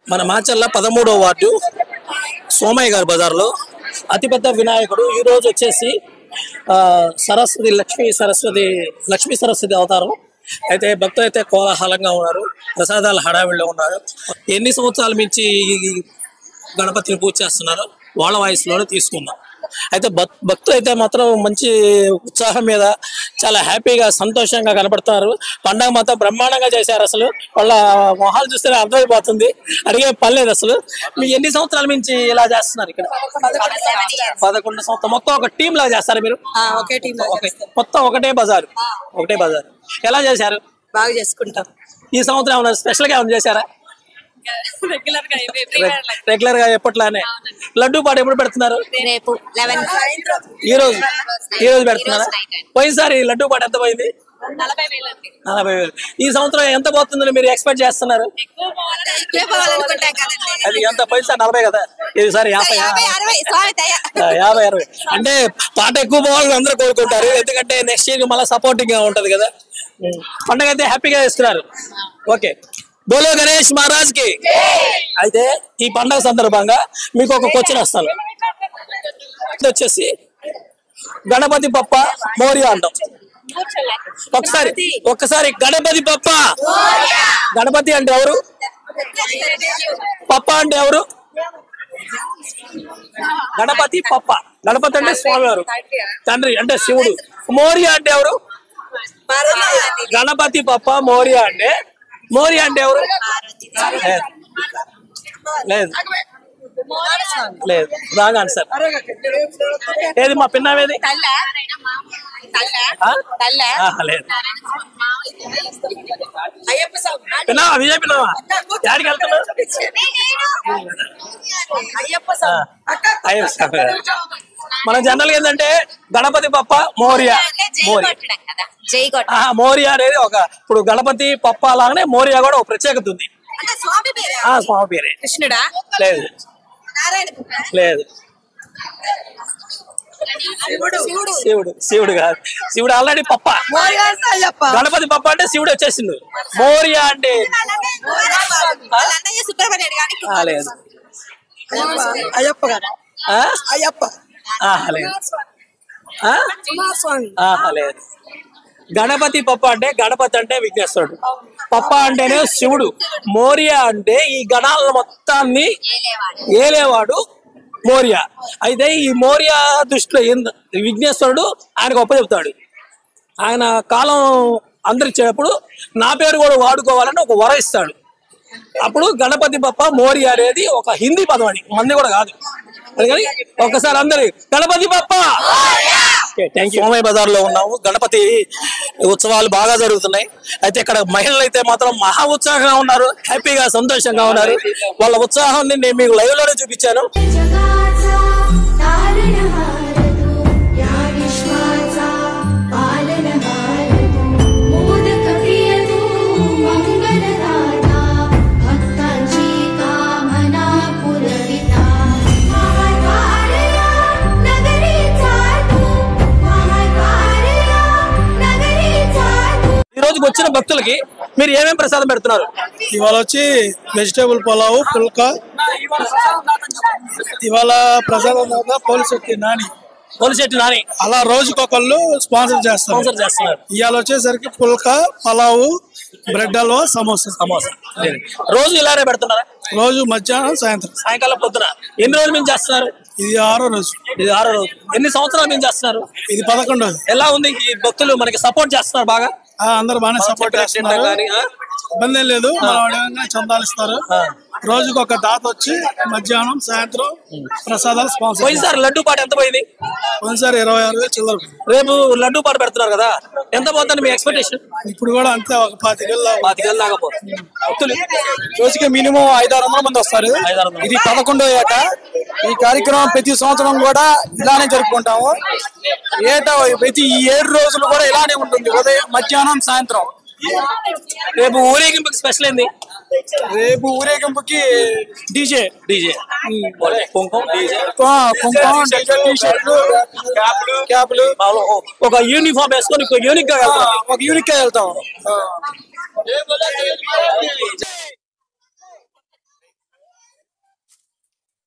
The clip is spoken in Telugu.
మన మాచల్ల పదమూడవ వార్డు సోమయ్య గారి బజార్లో అతిపెద్ద వినాయకుడు ఈ రోజు వచ్చేసి ఆ, సరస్వతి లక్ష్మీ సరస్వతి లక్ష్మీ సరస్వతి అవతారం అయితే భక్తులు అయితే కోలాహలంగా ఉన్నారు ప్రసాదాల హడావిడిలో ఉన్నారు ఎన్ని సంవత్సరాల మించి ఈ గణపతిని పూజ చేస్తున్నారో వాళ్ళ వాయిస్లోనే తీసుకుందాం అయితే భక్ భక్తులు అయితే మాత్రం మంచి ఉత్సాహం మీద చాలా హ్యాపీగా సంతోషంగా కనపడతారు పండగ మాత్రం బ్రహ్మాండంగా చేశారు అసలు వాళ్ళ మొహాలు చూస్తేనే అర్థమైపోతుంది అడిగే పని లేదు అసలు మీరు ఎన్ని సంవత్సరాల నుంచి ఇలా చేస్తున్నారు ఇక్కడ పదకొండు సంవత్సరం మొత్తం ఒక టీం లా చేస్తారు మీరు ఒకే టీం ఓకే మొత్తం ఒకటే బజారు ఒకటే బజారు ఎలా చేశారు బాగా చేసుకుంటాం ఈ సంవత్సరం ఏమైనా స్పెషల్ గా ఏమైనా చేశారా రెగ్యులర్ గా రెగ్యులర్ గా ఎప్పట్లానే లడ్డూ పాట ఎప్పుడు పెడుతున్నారు రేపు లెవెన్ ఈ రోజు ఈ రోజు పెడుతున్నారా పోయినసారి లడ్డూ పాట ఎంత పోయింది నలభై వేలు అండి నలభై వేలు ఈ సంవత్సరం ఎంత పోతుందని మీరు ఎక్స్పెక్ట్ చేస్తున్నారు ఎక్కువ పోవాలనుకుంటాం కదండి అది ఎంత పోయినసారి నలభై కదా ఈసారి యాభై యాభై అరవై స్వామి దయ ఆ, యాభై అరవై అంటే పాట ఎక్కువ పోవాలని అందరూ కోరుకుంటారు ఎందుకంటే నెక్స్ట్ ఇయర్ మళ్ళీ సపోర్టింగ్ గా ఉంటది కదా ఉం. పండగ అయితే హ్యాపీగా చేస్తున్నారు ఓకే బోలో గణేష్ మహారాజ్ కి అయితే ఈ పండగ సందర్భంగా మీకు ఒక క్వశ్చన్ వస్తాను ఇది వచ్చేసి గణపతి పప్ప మోరియా అంటాం ఒకసారి ఒక్కసారి గణపతి పప్ప గణపతి అంటే ఎవరు పప్ప అంటే ఎవరు గణపతి పప్ప గణపతి అంటే స్వామివారు తండ్రి అంటే శివుడు మోరియా అంటే ఎవరు గణపతి పప్ప మోరియా అంటే మోరియా అంటే ఎవరు లేదు. లేదు లేదు రాంగ్ ఆన్సర్ ఏది మా పిన్నవేది తల్ల తల్ల ఆ? తల్ల ఆహా, లేదు అయ్యప్ప స్వామి పిన్నావా విజయ్ పిన్నావా యాడికి వెళ్తున్నావు అయ్యప్ప ఆ, అయ్యో, సరే. మన జనరల్ గా ఏంటంటే గణపతి పప్ప మోరియా మోరియా కదా జై కొట్ట ఆహా, మోరియా అనేది ఒక ఇప్పుడు గణపతి పప్ప లాగానే మోరియా కూడా ఒక ప్రత్యేకత ఉంది అంటే స్వామి పేరు ఆ స్వామి పేరే కృష్ణుడా లేదు నారాయణ లేదు శివుడు శివుడు శివుడు శివుడు కాదు శివుడు ఆల్రెడీ పప్ప అయ్యప్ప గణపతి పప్ప అంటే శివుడు వచ్చేసిండు మోరియా అంటే అన్నయ్య సుబ్రహ్మణ్యుడు కానీ ఆ, లేదు అయ్యప్ప గారు ఆ? అయ్యప్ప ఆహా, లేదు ఆ? కుమారస్వామి ఆహా, లేదు గణపతి పప్ప అంటే గణపతి అంటే విఘ్నేశ్వరుడు పప్ప అంటేనే శివుడు మోరియా అంటే ఈ గణాల మొత్తాన్ని ఏలేవాడు మోరియా అయితే ఈ మోరియా దృష్టిలో ఏంద విఘ్నేశ్వరుడు ఆయనకు ఒప్ప చెప్తాడు ఆయన కాలం అందరిచ్చేటప్పుడు నా పేరు కూడా వాడుకోవాలని ఒక వర ఇస్తాడు అప్పుడు గణపతి బప్ప మోరియా అనేది ఒక హిందీ పదం అది మంది కూడా కాదు అందుకని ఒక్కసారి అందరి గణపతి బప్ప సోమయ్య బజార్ లో ఉన్నాము గణపతి ఉత్సవాలు బాగా జరుగుతున్నాయి అయితే ఇక్కడ మహిళలు అయితే మాత్రం మహా ఉత్సాహంగా ఉన్నారు హ్యాపీగా సంతోషంగా ఉన్నారు వాళ్ళ ఉత్సాహాన్ని నేను మీకు లైవ్ లోనే చూపించాను जगाचा तारणहार तू या विश्वाचा पालनहार तू मोदक प्रिय तू मंगलदाता भक्तांची कामना पुरविता महाकार्या नगरीचा तू महाकार्या नगरीचा तू ఈ రోజుకి వచ్చిన భక్తులకి మీరు ఏమేం ప్రసాదం పెడుతున్నారు ఇవాళ వచ్చి వెజిటేబుల్ పులావ్ పుల్కా ఇవాళ ప్రసాదం దాకా పోలిశెట్టి నాని పోలిశెట్టి నాని అలా రోజుకొకళ్ళు స్పాన్సర్ చేస్తారు స్పాన్సర్ చేస్తున్నారు ఇవాళ వచ్చేసరికి పుల్కా పలావు బ్రెడ్ హల్వా సమోసా సమోసా రోజు ఇలానే పెడుతున్నారా రోజు మధ్యాహ్నం సాయంత్రం సాయంకాలం పొద్దున ఎన్ని రోజుల నుంచి చేస్తున్నారు ఇది ఆరో రోజు ఇది ఆరో రోజు ఎన్ని సంవత్సరాల నుంచి చేస్తున్నారు ఇది పదకొండోది ఎలా ఉంది ఈ భక్తులు మనకి సపోర్ట్ చేస్తున్నారు బాగా ఆ, అందరూ బాగానే సపోర్ట్ చేస్తున్నారు కానీ, ఆ? ఇబ్బంది ఏం లేదు మన అడగంగా చందాలు ఇస్తారు ఆ. రోజుకి ఒక దాత వచ్చి మధ్యాహ్నం సాయంత్రం ప్రసాదాలు స్పాన్సర్ పోయినసారి లడ్డు పాట ఎంత పోయింది పోయినసారి ఇరవై ఆరు వేలు చిల్లర రేపు లడ్డు పాట పెడుతున్నారు కదా ఎంత పోతుంది మీ ఎక్స్పెక్టేషన్ ఇప్పుడు కూడా అంతే ఒక పాతికేళ్ళు పాతికేళ్ళు దాకా పోతుంది భక్తులు రోజుకి మినిమం ఐదారు వందల మంది వస్తారు ఐదారు వందల ఇది పదకొండో ఏట ఈ కార్యక్రమం ప్రతి సంవత్సరం కూడా ఇలానే జరుపుకుంటాము ఏటా ప్రతి ఈ ఏడు రోజులు కూడా ఇలానే ఉంటుంది ఉదయం మధ్యాహ్నం సాయంత్రం రేపు ఊరేగింపుకి స్పెషల్ ఏంది రేపు ఊరేగింపుకి డీజే డీజే కుంకుమ డీజే కుంకుమ డీజే టీ షర్ట్లు క్యాప్లు క్యాప్లు ఒక యూనిఫామ్ వేసుకొని యూనిక్ గా ఆ, వెళ్తాం ఒక యూనిక్ వెళ్తాం